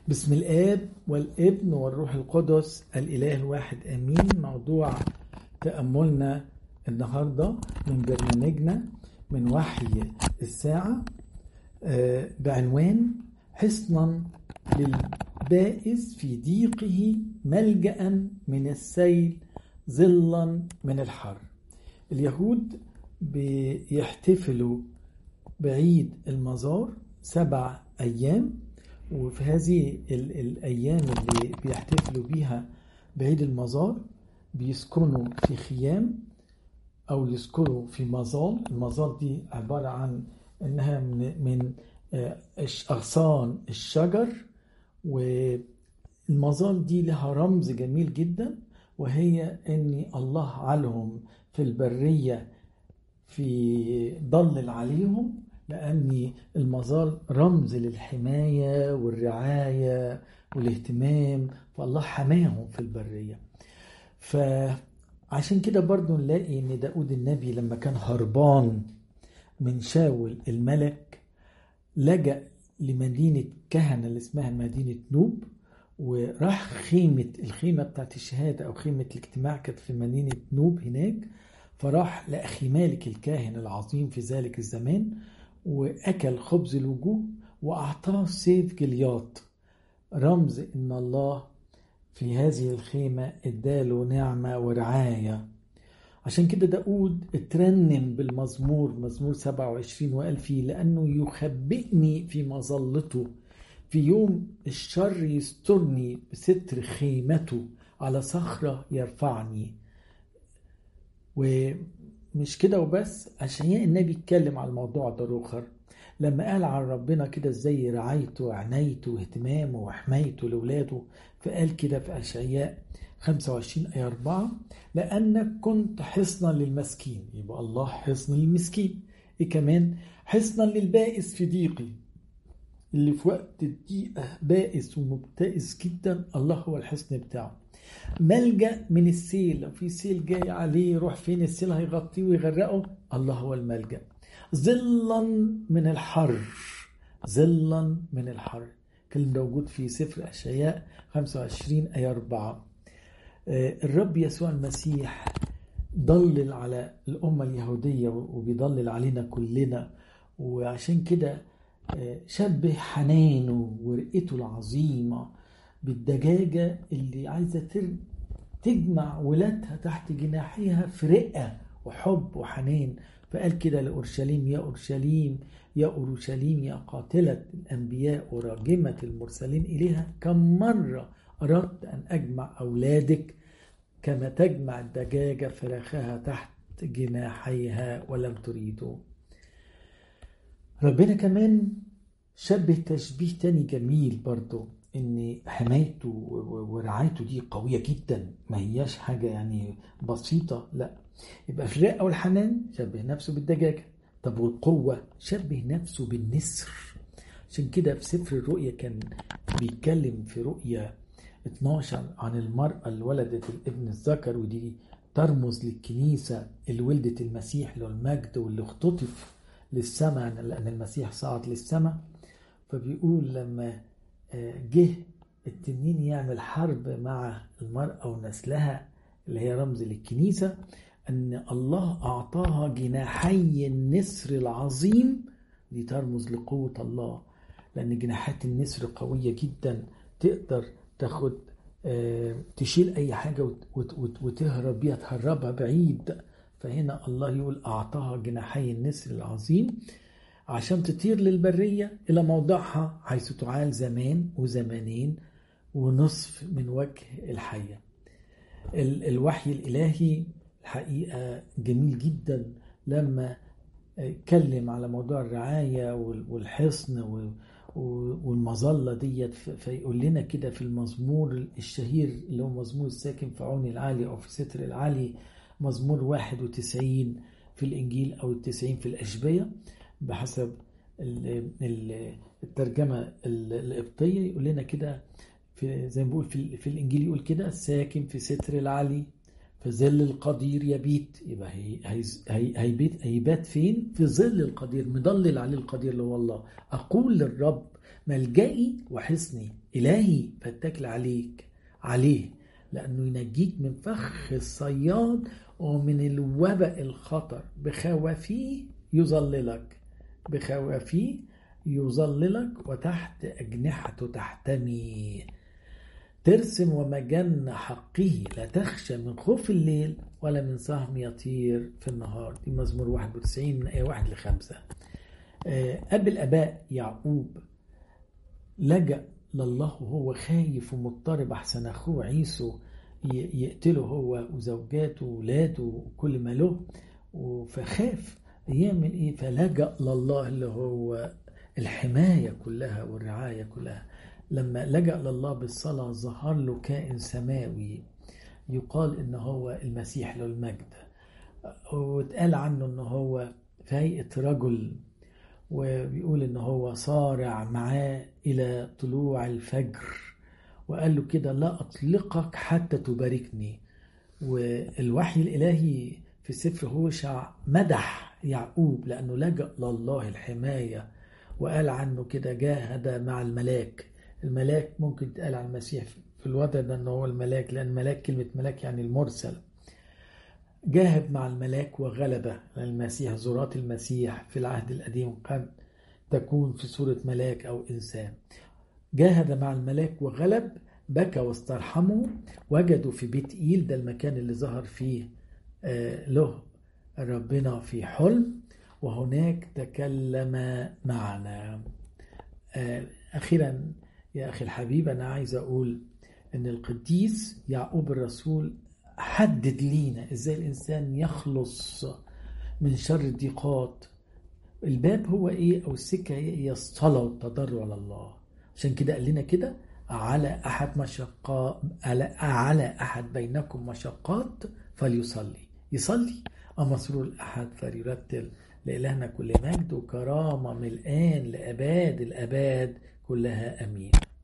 بسم الآب والابن والروح القدس الإله الواحد آمين موضوع تأملنا النهاردة من برنامجنا من وحي الساعة آه، بعنوان حصنا للبائس في ضيقه ملجأ من السيل ظلا من الحر اليهود بيحتفلوا بعيد المزار سبع أيام وفي هذه ال- الأيام اللي بيحتفلوا بيها بعيد المزار بيسكنوا في خيام أو يسكنوا في مظال المظال دي عبارة عن إنها من, من آه، الش- أغصان الشجر والمظال دي لها رمز جميل جدا وهي إن الله علهم في البرية في ضلل عليهم لأن المظال رمز للحماية والرعاية والاهتمام فالله حماهم في البرية فعشان كده برضو نلاقي ان داود النبي لما كان هربان من شاول الملك لجأ لمدينة كهنة اللي اسمها مدينة نوب وراح خيمة الخيمة بتاعت الشهادة أو خيمة الاجتماع كانت في مدينة نوب هناك فراح لأخي مالك الكاهن العظيم في ذلك الزمان وأكل خبز الوجوه وأعطاه سيف جلياط رمز إن الله في هذه الخيمة اداله نعمة ورعاية عشان كده داود اترنم بالمزمور مزمور 27 وقال فيه لأنه يخبئني في مظلته في يوم الشر يسترني بستر خيمته على صخرة يرفعني ومش كده وبس أشعياء النبي اتكلم على الموضوع ده رخر لما قال عن ربنا كده ازاي رعايته وعنايته واهتمامه وحمايته لاولاده فقال كده في اشعياء 25 ايه 4 لانك كنت حصنا للمسكين يبقى الله حصن للمسكين ايه كمان حصنا للبائس في ضيقي اللي في وقت الضيقه بائس ومبتئس جدا الله هو الحصن بتاعه ملجأ من السيل لو في سيل جاي عليه يروح فين السيل هيغطيه ويغرقه الله هو الملجأ ظلا من الحر ظلا من الحر الكلام ده موجود في سفر أشعياء 25 آية 4 آه، الرب يسوع المسيح ضلل على الأمة اليهودية وبيضلل علينا كلنا وعشان كده آه، شبه حنانه ورقته العظيمة بالدجاجة اللي عايزة تر- تجمع ولادها تحت جناحيها في رقة وحب وحنان فقال كده لأورشليم يا أورشليم يا أورشليم يا قاتلة الأنبياء وراجمة المرسلين إليها كم مرة أردت أن أجمع أولادك كما تجمع الدجاجة فراخها تحت جناحيها ولم تريدوا ربنا كمان شبه تشبيه تاني جميل برضو ان حمايته و- ورعايته دي قوية جدا ما هياش حاجة يعني بسيطة لا يبقى في الرقة والحنان شبه نفسه بالدجاجة طب والقوة شبه نفسه بالنسر عشان كده في سفر الرؤيا كان بيتكلم في رؤيا 12 عن المرأة اللي ولدت الابن الذكر ودي ترمز للكنيسة اللي ولدت المسيح له المجد واللي اختطف للسماء لأن المسيح صعد للسماء فبيقول لما آه، جه التنين يعمل حرب مع المرأة ونسلها اللي هي رمز للكنيسة أن الله أعطاها جناحي النسر العظيم دي ترمز لقوة الله لأن جناحات النسر قوية جدا تقدر تاخد آه، تشيل أي حاجة وت- وت- وت- وتهرب بيها تهربها بعيد فهنا الله يقول أعطاها جناحي النسر العظيم عشان تطير للبرية إلى موضعها حيث تعال زمان وزمانين ونصف من وجه الحية ال- الوحي الإلهي الحقيقة جميل جدا لما اتكلم على موضوع الرعاية وال- والحصن وال- والمظلة ديت ف- فيقول لنا كده في المزمور الشهير اللي هو مزمور الساكن في عون العالي أو في ستر العالي مزمور 91 في الإنجيل أو التسعين في الأشبية بحسب ال- ال- الترجمة ال- القبطية يقول لنا كده في زي ما بيقول في, في الإنجيل يقول كده ساكن في ستر العلي في ظل القدير يبيت يبقى هي هي هي هيبيت هيبات فين؟ في ظل القدير مضلل عليه القدير اللي هو الله أقول للرب ملجئي وحصني إلهي فاتكل عليك عليه لأنه ينجيك من فخ الصياد ومن الوباء الخطر بخوافيه يظللك بخوافيه يظللك وتحت أجنحته تحتمي ترسم ومجن حقه لا تخشى من خوف الليل ولا من سهم يطير في النهار دي مزمور 91 من آية 1 ل 5 أب الآباء يعقوب لجأ لله وهو خايف ومضطرب أحسن أخوه عيسو يقتله هو وزوجاته وولاده وكل ما له فخاف يعمل ايه فلجأ لله اللي هو الحماية كلها والرعاية كلها لما لجأ لله بالصلاة ظهر له كائن سماوي يقال ان هو المسيح له المجد واتقال عنه ان هو في هيئة رجل وبيقول ان هو صارع معاه الى طلوع الفجر وقال له كده لا اطلقك حتى تباركني والوحي الالهي في سفر هوشع مدح يعقوب لانه لجأ لله الحمايه وقال عنه كده جاهد مع الملاك الملاك ممكن تقال عن المسيح في الوضع ده انه هو الملاك لان ملاك كلمه ملاك يعني المرسل جاهد مع الملاك وغلب المسيح زرات المسيح في العهد القديم قد تكون في صورة ملاك أو إنسان جاهد مع الملاك وغلب بكى واسترحمه وجدوا في بيت إيل ده المكان اللي ظهر فيه له ربنا في حلم وهناك تكلم معنا أخيرا يا أخي الحبيب أنا عايز أقول أن القديس يعقوب الرسول حدد لينا ازاي الانسان يخلص من شر الضيقات الباب هو ايه او السكه هي الصلاه والتضرع لله عشان كده قال لنا كده على احد مشقة على, على احد بينكم مشقات فليصلي يصلي اما سرور الاحد فليرتل لالهنا كل مجد وكرامه من الان لاباد الاباد كلها امين